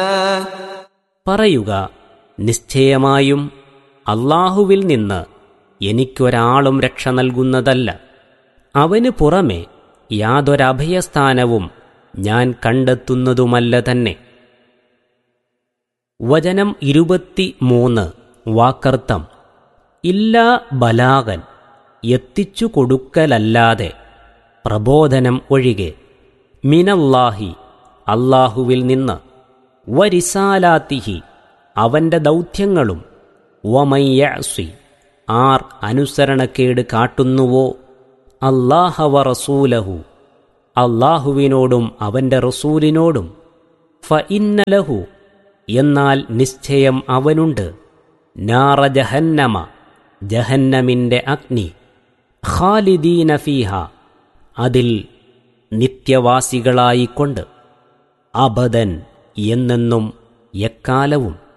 പറയുക നിശ്ചയമായും അള്ളാഹുവിൽ നിന്ന് എനിക്കൊരാളും രക്ഷ നൽകുന്നതല്ല അവന് പുറമെ യാതൊരഭയസ്ഥാനവും ഞാൻ കണ്ടെത്തുന്നതുമല്ല തന്നെ വചനം ഇരുപത്തി മൂന്ന് വാക്കർത്ഥം ഇല്ലാ ബലാകൻ എത്തിച്ചു കൊടുക്കലല്ലാതെ പ്രബോധനം ഒഴികെ മിനല്ലാഹി അള്ളാഹുവിൽ നിന്ന് വരിസാലാത്തിഹി അവന്റെ ദൗത്യങ്ങളും വമയ്യസി ആർ അനുസരണക്കേട് കാട്ടുന്നുവോ അല്ലാഹവ റസൂലഹു അള്ളാഹുവിനോടും അവന്റെ റസൂലിനോടും ഫ ഇന്നലഹു എന്നാൽ നിശ്ചയം അവനുണ്ട് നാറ ജഹന്നമ ജഹന്നമിന്റെ അഗ്നി ഖാലിദീന ഫീഹ അതിൽ നിത്യവാസികളായിക്കൊണ്ട് അബദൻ എന്നെന്നും എക്കാലവും